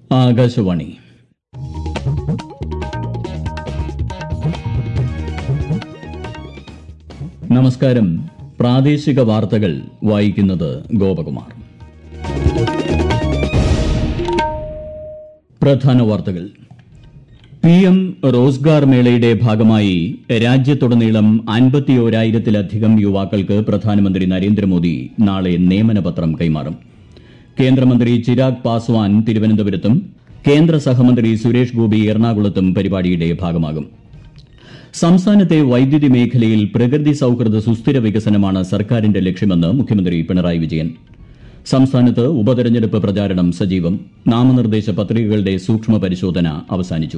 ആകാശവാണി നമസ്കാരം പ്രാദേശിക വാർത്തകൾ വായിക്കുന്നത് ഗോപകുമാർ പ്രധാന വാർത്തകൾ പി എം റോസ്ഗാർ മേളയുടെ ഭാഗമായി രാജ്യത്തുടനീളം അൻപത്തിയോരായിരത്തിലധികം യുവാക്കൾക്ക് പ്രധാനമന്ത്രി നരേന്ദ്രമോദി നാളെ നിയമനപത്രം കൈമാറും കേന്ദ്രമന്ത്രി ചിരാഗ് പാസ്വാൻ തിരുവനന്തപുരത്തും കേന്ദ്ര സഹമന്ത്രി സുരേഷ് ഗോപി എറണാകുളത്തും പരിപാടിയുടെ ഭാഗമാകും സംസ്ഥാനത്തെ വൈദ്യുതി മേഖലയിൽ പ്രകൃതി സൌഹൃദ സുസ്ഥിര വികസനമാണ് സർക്കാരിന്റെ ലക്ഷ്യമെന്ന് മുഖ്യമന്ത്രി പിണറായി വിജയൻ സംസ്ഥാനത്ത് ഉപതെരഞ്ഞെടുപ്പ് പ്രചാരണം സജീവം നാമനിർദ്ദേശ പത്രികകളുടെ സൂക്ഷ്മ പരിശോധന അവസാനിച്ചു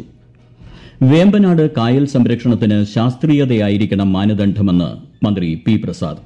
വേമ്പനാട് കായൽ സംരക്ഷണത്തിന് ശാസ്ത്രീയതയായിരിക്കണം മാനദണ്ഡമെന്ന് മന്ത്രി പി പ്രസാദ്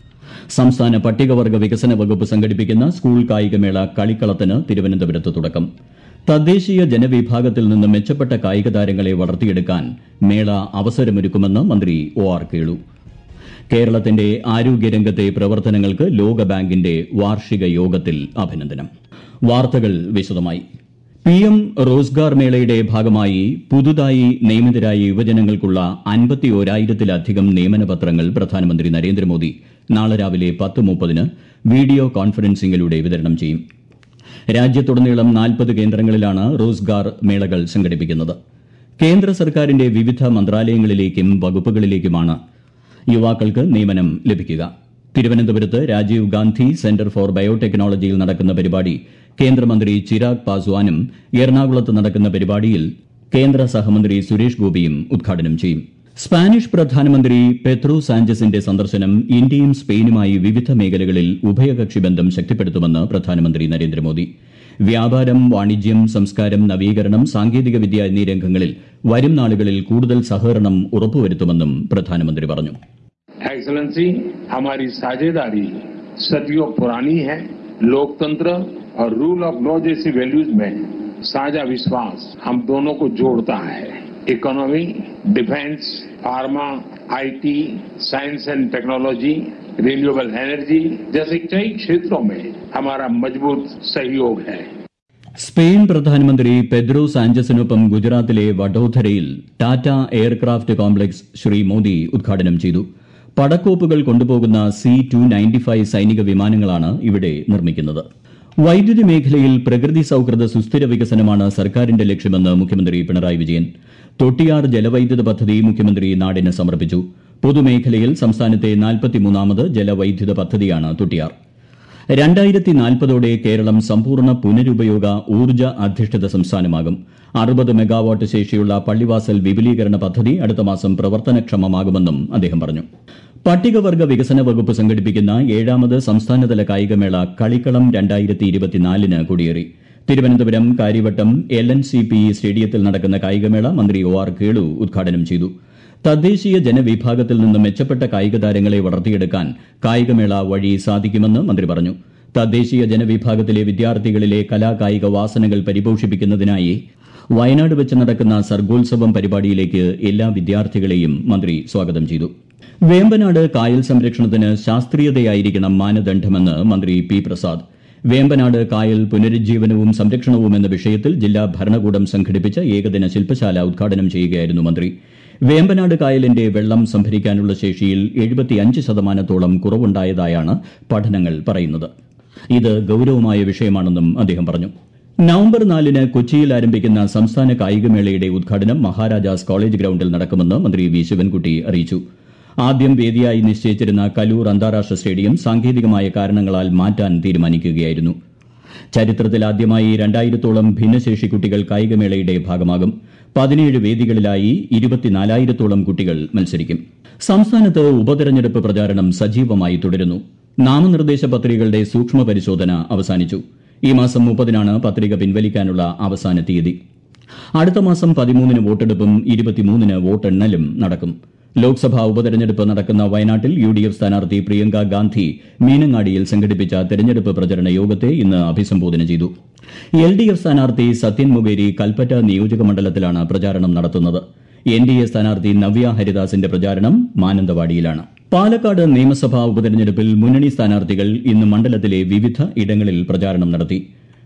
സംസ്ഥാന പട്ടികവർഗ വികസന വകുപ്പ് സംഘടിപ്പിക്കുന്ന സ്കൂൾ കായികമേള കളിക്കളത്തിന് തിരുവനന്തപുരത്ത് തുടക്കം തദ്ദേശീയ ജനവിഭാഗത്തിൽ നിന്ന് മെച്ചപ്പെട്ട കായിക താരങ്ങളെ വളർത്തിയെടുക്കാൻ മേള അവസരമൊരുക്കുമെന്ന് മന്ത്രി ഒ ആർ കേളു കേരളത്തിന്റെ ആരോഗ്യരംഗത്തെ പ്രവർത്തനങ്ങൾക്ക് ലോകബാങ്കിന്റെ വാർഷിക യോഗത്തിൽ അഭിനന്ദനം വാർത്തകൾ വിശദമായി പി എം റോസ്ഗാർ മേളയുടെ ഭാഗമായി പുതുതായി നിയമിതരായ യുവജനങ്ങൾക്കുള്ള അൻപത്തിയോരായിരത്തിലധികം നിയമനപത്രങ്ങൾ പ്രധാനമന്ത്രി നരേന്ദ്രമോദി നാളെ രാവിലെ പത്ത് മുപ്പതിന് വീഡിയോ കോൺഫറൻസിംഗിലൂടെ വിതരണം ചെയ്യും രാജ്യത്തുടനീളം നാൽപ്പത് കേന്ദ്രങ്ങളിലാണ് റോസ്ഗാർ മേളകൾ സംഘടിപ്പിക്കുന്നത് കേന്ദ്ര സർക്കാരിന്റെ വിവിധ മന്ത്രാലയങ്ങളിലേക്കും വകുപ്പുകളിലേക്കുമാണ് യുവാക്കൾക്ക് നിയമനം ലഭിക്കുക തിരുവനന്തപുരത്ത് രാജീവ് ഗാന്ധി സെന്റർ ഫോർ ബയോടെക്നോളജിയിൽ നടക്കുന്ന പരിപാടി കേന്ദ്രമന്ത്രി ചിരാഗ് പാസ്വാനും എറണാകുളത്ത് നടക്കുന്ന പരിപാടിയിൽ കേന്ദ്ര സഹമന്ത്രി സുരേഷ് ഗോപിയും ഉദ്ഘാടനം ചെയ്യും സ്പാനിഷ് പ്രധാനമന്ത്രി പെത്രോ സാഞ്ചസിന്റെ സന്ദർശനം ഇന്ത്യയും സ്പെയിനുമായി വിവിധ മേഖലകളിൽ ഉഭയകക്ഷി ബന്ധം ശക്തിപ്പെടുത്തുമെന്ന് പ്രധാനമന്ത്രി നരേന്ദ്രമോദി വ്യാപാരം വാണിജ്യം സംസ്കാരം നവീകരണം സാങ്കേതികവിദ്യ എന്നീ രംഗങ്ങളിൽ വരും നാളുകളിൽ കൂടുതൽ സഹകരണം ഉറപ്പുവരുത്തുമെന്നും പ്രധാനമന്ത്രി പറഞ്ഞു एक्सलेंसी हमारी साझेदारी सदियों पुरानी है लोकतंत्र और रूल ऑफ लॉ जैसी वैल्यूज में साझा विश्वास हम दोनों को जोड़ता है economy defence pharma IT science and technology renewable energy जैसे कई क्षेत्रों में हमारा मजबूत सहयोग है സ്പെയിൻ പ്രധാനമന്ത്രി പെദ്രോ സാഞ്ചസിനൊപ്പം ഗുജറാത്തിലെ വഡോധരയിൽ ടാറ്റ എയർക്രാഫ്റ്റ് കോംപ്ലക്സ് ശ്രീ മോദി ഉദ്ഘാടനം ചെയ്തു പടക്കോപ്പുകൾ കൊണ്ടുപോകുന്ന സി ടു നയൻറ്റി ഫൈവ് സൈനിക വിമാനങ്ങളാണ് ഇവിടെ നിർമ്മിക്കുന്നത് വൈദ്യുതി മേഖലയിൽ പ്രകൃതി സൌഹൃദ സുസ്ഥിര വികസനമാണ് സർക്കാരിന്റെ ലക്ഷ്യമെന്ന് മുഖ്യമന്ത്രി പിണറായി വിജയൻ തൊട്ടിയാർ ജലവൈദ്യുത പദ്ധതി മുഖ്യമന്ത്രി നാടിന് സമർപ്പിച്ചു പൊതുമേഖലയിൽ സംസ്ഥാനത്തെ നാൽപ്പത്തിമൂന്നാമത് ജലവൈദ്യുത പദ്ധതിയാണ് തൊട്ടിയാർ രണ്ടായിരത്തി നാൽപ്പതോടെ കേരളം സമ്പൂർണ്ണ പുനരുപയോഗ ഊർജ്ജ അധിഷ്ഠിത സംസ്ഥാനമാകും അറുപത് മെഗാവാട്ട് ശേഷിയുള്ള പള്ളിവാസൽ വിപുലീകരണ പദ്ധതി അടുത്ത മാസം പ്രവർത്തനക്ഷമമാകുമെന്നും അദ്ദേഹം പറഞ്ഞു പട്ടികവർഗ വികസന വകുപ്പ് സംഘടിപ്പിക്കുന്ന ഏഴാമത് സംസ്ഥാനതല കായികമേള കളിക്കളം രണ്ടായിരത്തി ഇരുപത്തിനാലിന് കൊടിയേറി Thiruvananthapuram Kariavattom L N C P സ്റ്റേഡിയത്തിൽ നടക്കുന്ന കായികമേള മന്ത്രി ഒ ആർ കേളു ഉദ്ഘാടനം ചെയ്തു തദ്ദേശീയ ജനവിഭാഗത്തിൽ നിന്ന് മെച്ചപ്പെട്ട കായിക താരങ്ങളെ വളർത്തിയെടുക്കാൻ കായികമേള വഴി സാധിക്കുമെന്ന് മന്ത്രി പറഞ്ഞു തദ്ദേശീയ ജനവിഭാഗത്തിലെ വിദ്യാർത്ഥികളിലെ കലാകായിക വാസനകൾ പരിപോഷിപ്പിക്കുന്നതിനായി വയനാട് വെച്ച് നടക്കുന്ന സർഗോത്സവം പരിപാടിയിലേക്ക് എല്ലാ വിദ്യാർത്ഥികളെയും മന്ത്രി സ്വാഗതം ചെയ്തു വേമ്പനാട് കായൽ സംരക്ഷണത്തിന് ശാസ്ത്രീയതയായിരിക്കണം മാനദണ്ഡമെന്ന് മന്ത്രി പി പ്രസാദ് വേമ്പനാട് കായൽ പുനരുജ്ജീവനവും സംരക്ഷണവും എന്ന വിഷയത്തിൽ ജില്ലാ ഭരണകൂടം സംഘടിപ്പിച്ച ഏകദിന ശില്പശാല ഉദ്ഘാടനം ചെയ്യുകയായിരുന്നു മന്ത്രി വേമ്പനാട് കായലിന്റെ വെള്ളം സംഭരിക്കാനുള്ള ശേഷിയിൽ എഴുപത്തിയഞ്ച് ശതമാനത്തോളം കുറവുണ്ടായതായാണ് പഠനങ്ങൾ പറയുന്നത് ഇത് ഗൌരവമായ വിഷയമാണെന്നും അദ്ദേഹം പറഞ്ഞു നവംബർ നാലിന് കൊച്ചിയിൽ ആരംഭിക്കുന്ന സംസ്ഥാന കായികമേളയുടെ ഉദ്ഘാടനം മഹാരാജാസ് കോളേജ് ഗ്രൌണ്ടിൽ നടക്കുമെന്ന് മന്ത്രി വി ശിവൻകുട്ടി അറിയിച്ചു ആദ്യം വേദിയായി നിശ്ചയിച്ചിരുന്ന കലൂർ അന്താരാഷ്ട്ര സ്റ്റേഡിയം സാങ്കേതികമായ കാരണങ്ങളാൽ മാറ്റാൻ തീരുമാനിക്കുകയായിരുന്നു ചരിത്രത്തിൽ ആദ്യമായി രണ്ടായിരത്തോളം ഭിന്നശേഷി കുട്ടികൾ കായികമേളയുടെ ഭാഗമാകും പതിനേഴ് വേദികളിലായി ഇരുപത്തിനാലായിരത്തോളം കുട്ടികൾ മത്സരിക്കും സംസ്ഥാനത്ത് ഉപതെരഞ്ഞെടുപ്പ് പ്രചാരണം സജീവമായി തുടരുന്നു നാമനിർദ്ദേശ പത്രികകളുടെ സൂക്ഷ്മ പരിശോധന അവസാനിച്ചു ഈ മാസം മുപ്പതിനാണ് പത്രിക പിൻവലിക്കാനുള്ള അവസാന തീയതി അടുത്ത മാസം പതിമൂന്നിന് വോട്ടെടുപ്പും ഇരുപത്തിമൂന്നിന് വോട്ടെണ്ണലും നടക്കും ലോക്സഭാ ഉപതെരഞ്ഞെടുപ്പ് നടക്കുന്ന വയനാട്ടിൽ യു ഡി എഫ് സ്ഥാനാർത്ഥി പ്രിയങ്ക ഗാന്ധി മീനങ്ങാടിയിൽ സംഘടിപ്പിച്ച തെരഞ്ഞെടുപ്പ് പ്രചരണ യോഗത്തെ ഇന്ന് അഭിസംബോധന ചെയ്തു എൽ ഡി എഫ് സ്ഥാനാർത്ഥി സത്യൻ മൊകേരി കൽപ്പറ്റ നിയോജക മണ്ഡലത്തിലാണ് പ്രചാരണം നടത്തുന്നത് എൻ ഡി എ സ്ഥാനാർത്ഥി നവ്യ ഹരിദാസിന്റെ പ്രചാരണം മാനന്തവാടിയിലാണ് പാലക്കാട് നിയമസഭാ ഉപതെരഞ്ഞെടുപ്പിൽ മുന്നണി സ്ഥാനാർത്ഥികൾ ഇന്ന് മണ്ഡലത്തിലെ വിവിധ ഇടങ്ങളിൽ പ്രചാരണം നടത്തി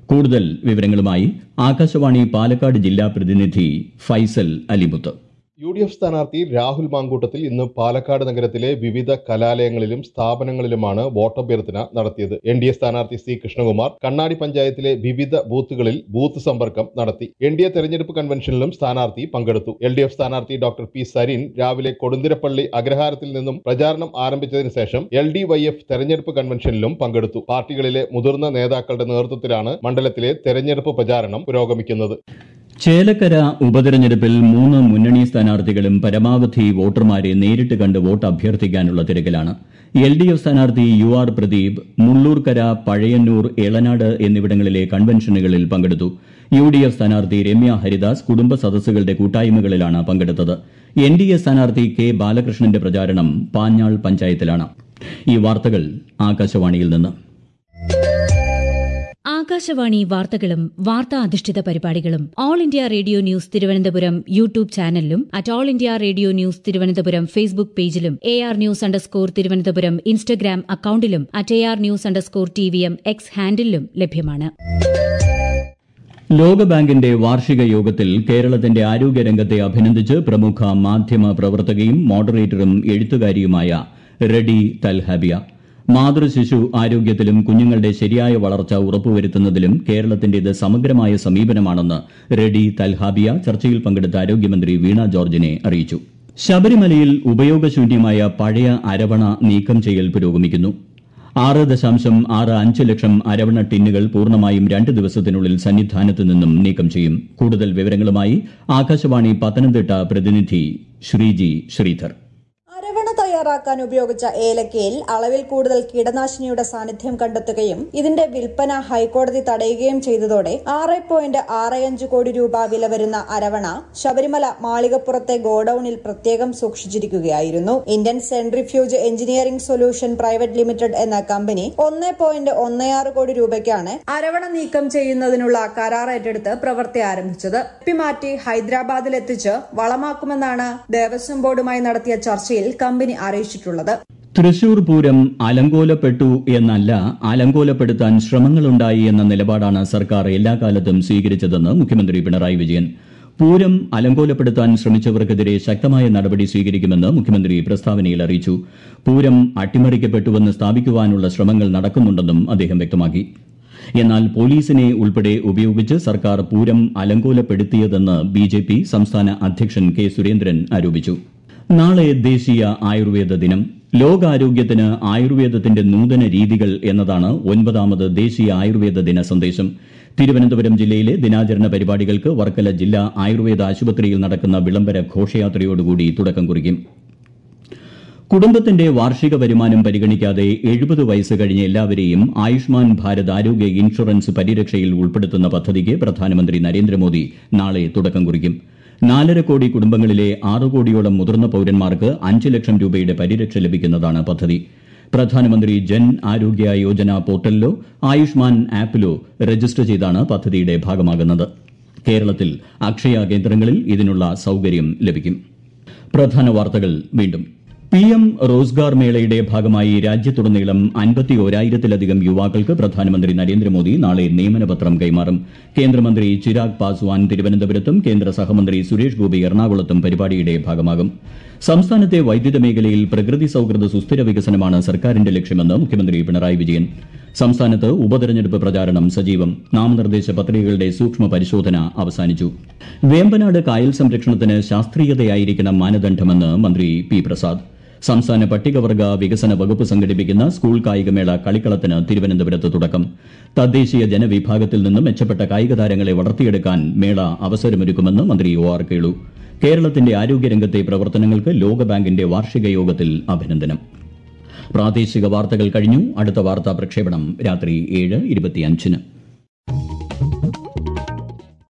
കൂടുതൽ വിവരങ്ങളുമായി ആകാശവാണി പാലക്കാട് ജില്ലാ പ്രതിനിധി Faisal Alimuth U D F സ്ഥാനാർത്ഥി രാഹുൽ മാങ്കൂട്ടത്തിൽ ഇന്ന് പാലക്കാട് നഗരത്തിലെ വിവിധ കലാലയങ്ങളിലും സ്ഥാപനങ്ങളിലുമാണ് വോട്ടഭ്യർത്ഥന നടത്തിയത് എൻ ഡി എ സ്ഥാനാർത്ഥി സി കൃഷ്ണകുമാർ കണ്ണാടി പഞ്ചായത്തിലെ വിവിധ ബൂത്തുകളിൽ ബൂത്ത് സമ്പർക്കം നടത്തി എൻ ഡി എ തെരഞ്ഞെടുപ്പ് കൺവെൻഷനിലും സ്ഥാനാർത്ഥി പങ്കെടുത്തു എൽ ഡി എഫ് സ്ഥാനാർത്ഥി ഡോക്ടർ പി സരിൻ രാവിലെ കൊടുന്തിരപ്പള്ളി അഗ്രഹാരത്തിൽ നിന്നും പ്രചാരണം ആരംഭിച്ചതിന് ശേഷം എൽ ഡി വൈ എഫ് തെരഞ്ഞെടുപ്പ് കൺവെൻഷനിലും പങ്കെടുത്തു പാർട്ടികളിലെ മുതിർന്ന നേതാക്കളുടെ നേതൃത്വത്തിലാണ് മണ്ഡലത്തിലെ തെരഞ്ഞെടുപ്പ് പ്രചാരണം പുരോഗമിക്കുന്നത് ചേലക്കര ഉപതെരഞ്ഞെടുപ്പിൽ മൂന്ന് മുന്നണി സ്ഥാനാർത്ഥികളും പരമാവധി വോട്ടർമാരെ നേരിട്ട് കണ്ട് വോട്ട് അഭ്യർത്ഥിക്കാനുള്ള തിരക്കിലാണ് എൽ ഡി എഫ് സ്ഥാനാർത്ഥി യു ആർ പ്രദീപ് മുള്ളൂർക്കര പഴയന്നൂർ എളനാട് എന്നിവിടങ്ങളിലെ കൺവെൻഷനുകളിൽ പങ്കെടുത്തു യു ഡി എഫ് സ്ഥാനാർത്ഥി രമ്യ ഹരിദാസ് കുടുംബ സദസ്സുകളുടെ കൂട്ടായ്മകളിലാണ് പങ്കെടുത്തത് എൻ ഡി എ സ്ഥാനാർത്ഥി കെ ബാലകൃഷ്ണന്റെ പ്രചാരണം പാഞ്ഞാൾ പഞ്ചായത്തിലാണ് ഈ വാർത്തകൾ ആകാശവാണിയിൽ നിന്ന് ആകാശവാണി വാർത്തകളും വാർത്താ അധിഷ്ഠിത പരിപാടികളും all India radio news Thiruvananthapuram YouTube ചാനലിലും at all India radio news Thiruvananthapuram Facebook പേജിലും A R news underscore Thiruvananthapuram Instagram അക്കൌണ്ടിലും at A R news underscore T V M X ഹാൻഡിലും ലഭ്യമാണ് ലോകബാങ്കിന്റെ വാർഷിക യോഗത്തിൽ കേരളത്തിന്റെ ആരോഗ്യരംഗത്തെ അഭിനന്ദിച്ച് പ്രമുഖ മാധ്യമ പ്രവർത്തകയും മോഡറേറ്ററും എഴുത്തുകാരിയുമായ റെഡി തൽഹബിയ മാതൃശിശു ആരോഗ്യത്തിലും കുഞ്ഞുങ്ങളുടെ ശരിയായ വളർച്ച ഉറപ്പുവരുത്തുന്നതിലും കേരളത്തിന്റേത് സമഗ്രമായ സമീപനമാണെന്ന് റെഡി തൽഹാബിയ ചർച്ചയിൽ പങ്കെടുത്ത ആരോഗ്യമന്ത്രി വീണ ജോർജിനെ അറിയിച്ചു ശബരിമലയിൽ ഉപയോഗശൂന്യമായ പഴയ അരവണ നീക്കം ചെയ്യൽ പുരോഗമിക്കുന്നു ആറ് ദശാംശം ആറ് അഞ്ച് ലക്ഷം അരവണ ടിന്നുകൾ പൂർണ്ണമായും രണ്ട് ദിവസത്തിനുള്ളിൽ സന്നിധാനത്ത് നിന്നും നീക്കം ചെയ്യും കൂടുതൽ വിവരങ്ങളുമായി ആകാശവാണി പത്തനംതിട്ട പ്രതിനിധി ശ്രീജി ശ്രീധർ അരവണ തയ്യാറാക്കാൻ ഉപയോഗിച്ച ഏലക്കയിൽ അളവിൽ കൂടുതൽ കീടനാശിനിയുടെ സാന്നിധ്യം കണ്ടെത്തുകയും ഇതിന്റെ വിൽപ്പന ഹൈക്കോടതി തടയുകയും ചെയ്തതോടെ ആറ് പോയിന്റ് ആറ് അഞ്ച് കോടി രൂപ വില വരുന്ന അരവണ ശബരിമല മാളികപ്പുറത്തെ ഗോഡൌണിൽ പ്രത്യേകം സൂക്ഷിച്ചിരിക്കുകയായിരുന്നു Indian centrifuge engineering solution private limited എന്ന കമ്പനി ഒന്ന് പോയിന്റ് ഒന്നയാറ് കോടി രൂപയ്ക്കാണ് അരവണ നീക്കം ചെയ്യുന്നതിനുള്ള കരാർ ഏറ്റെടുത്ത് പ്രവൃത്തി ആരംഭിച്ചത് മാറ്റി ഹൈദരാബാദിൽ എത്തിച്ച് വളമാക്കുമെന്നാണ് ദേവസ്വം ബോർഡുമായി നടത്തിയ ചർച്ചയിൽ കമ്പനി അറിയിച്ചിട്ടുള്ളത് തൃശൂർ പൂരം അലങ്കോലപ്പെട്ടു എന്നല്ല അലങ്കോലപ്പെടുത്താൻ ശ്രമങ്ങളുണ്ടായി എന്ന നിലപാടാണ് സർക്കാർ എല്ലാ കാലത്തും സ്വീകരിച്ചതെന്ന് മുഖ്യമന്ത്രി പിണറായി വിജയൻ പൂരം അലങ്കോലപ്പെടുത്താൻ ശ്രമിച്ചവർക്കെതിരെ ശക്തമായ നടപടി സ്വീകരിക്കുമെന്ന് മുഖ്യമന്ത്രി പ്രസ്താവനയിൽ അറിയിച്ചു പൂരം അട്ടിമറിക്കപ്പെട്ടുവെന്ന് സ്ഥാപിക്കുവാനുള്ള ശ്രമങ്ങൾ നടക്കുന്നുണ്ടെന്നും അദ്ദേഹം വ്യക്തമാക്കി എന്നാൽ പോലീസിനെ ഉൾപ്പെടെ ഉപയോഗിച്ച് സർക്കാർ പൂരം അലങ്കോലപ്പെടുത്തിയതെന്ന് ബിജെപി സംസ്ഥാന അധ്യക്ഷൻ കെ സുരേന്ദ്രൻ ആരോപിച്ചു നാളെ ദേശീയ ആയുർവേദ ദിനം ലോകാരോഗ്യത്തിന് ആയുർവേദത്തിന്റെ നൂതന രീതികൾ എന്നതാണ് ഒൻപതാമത് ദേശീയ ആയുർവേദ ദിന സന്ദേശം തിരുവനന്തപുരം ജില്ലയിലെ ദിനാചരണ പരിപാടികൾക്ക് വർക്കല ജില്ലാ ആയുർവേദ ആശുപത്രിയിൽ നടക്കുന്ന വിളംബര ഘോഷയാത്രയോടുകൂടി തുടക്കം കുറിക്കും കുടുംബത്തിന്റെ വാർഷിക വരുമാനം പരിഗണിക്കാതെ എഴുപത് വയസ്സ് കഴിഞ്ഞ എല്ലാവരെയും ആയുഷ്മാൻ ഭാരത് ആരോഗ്യ ഇൻഷുറൻസ് പരിരക്ഷയിൽ ഉൾപ്പെടുത്തുന്ന പദ്ധതിക്ക് പ്രധാനമന്ത്രി നരേന്ദ്രമോദി നാളെ തുടക്കം കുറിക്കും നാലര കോടി കുടുംബങ്ങളിലെ ആറ് കോടിയോളം മുതിർന്ന പൌരന്മാർക്ക് അഞ്ച് ലക്ഷം രൂപയുടെ പരിരക്ഷ ലഭിക്കുന്നതാണ് പദ്ധതി പ്രധാനമന്ത്രി ജൻ ആരോഗ്യ യോജന പോർട്ടലിലോ ആയുഷ്മാൻ ആപ്പിലോ രജിസ്റ്റർ ചെയ്താണ് പദ്ധതിയുടെ ഭാഗമാകുന്നത് കേരളത്തിൽ അക്ഷയ കേന്ദ്രങ്ങളിൽ ഇതിനുള്ള സൌകര്യം ലഭിക്കും പ്രധാന വാർത്തകൾ വീണ്ടും പി എം റോസ്ഗാർ മേളയുടെ ഭാഗമായി രാജ്യത്തുടനീളം അൻപത്തി ഒരായിരത്തിലധികം യുവാക്കൾക്ക് പ്രധാനമന്ത്രി നരേന്ദ്രമോദി നാളെ നിയമനപത്രം കൈമാറും കേന്ദ്രമന്ത്രി ചിരാഗ് പാസ്വാൻ തിരുവനന്തപുരത്തും കേന്ദ്ര സഹമന്ത്രി സുരേഷ് ഗോപി എറണാകുളത്തും പരിപാടിയുടെ ഭാഗമാകും സംസ്ഥാനത്തെ വൈദ്യുത മേഖലയിൽ പ്രകൃതി സൌഹൃദ സുസ്ഥിര വികസനമാണ് സർക്കാരിന്റെ ലക്ഷ്യമെന്ന് മുഖ്യമന്ത്രി പിണറായി വിജയൻ സംസ്ഥാനത്ത് ഉപതെരഞ്ഞെടുപ്പ് പ്രചാരണം സജീവം നാമനിർദ്ദേശ പത്രികകളുടെ സൂക്ഷ്മ പരിശോധന അവസാനിച്ചു വേമ്പനാട് കായൽ സംരക്ഷണത്തിന് ശാസ്ത്രീയതയായിരിക്കണം മാനദണ്ഡമെന്ന് മന്ത്രി പി പ്രസാദ് സംസ്ഥാന പട്ടികവർഗ വികസന വകുപ്പ് സംഘടിപ്പിക്കുന്ന സ്കൂൾ കായികമേള കളിക്കളത്തിന് തിരുവനന്തപുരത്ത് തുടക്കം തദ്ദേശീയ ജനവിഭാഗത്തിൽ നിന്നും മെച്ചപ്പെട്ട കായിക താരങ്ങളെ വളർത്തിയെടുക്കാൻ മേള അവസരമൊരുക്കുമെന്ന് മന്ത്രി ഒ ആർ കേളു കേരളത്തിന്റെ ആരോഗ്യരംഗത്തെ പ്രവർത്തനങ്ങൾക്ക് ലോകബാങ്കിന്റെ വാർഷിക യോഗത്തിൽ അഭിനന്ദനം പ്രാദേശിക വാർത്തകൾ കഴിഞ്ഞു അടുത്ത വാർത്താ പ്രക്ഷേപണം രാത്രി ഏഴ് ഇരുപത്തിയഞ്ചിന്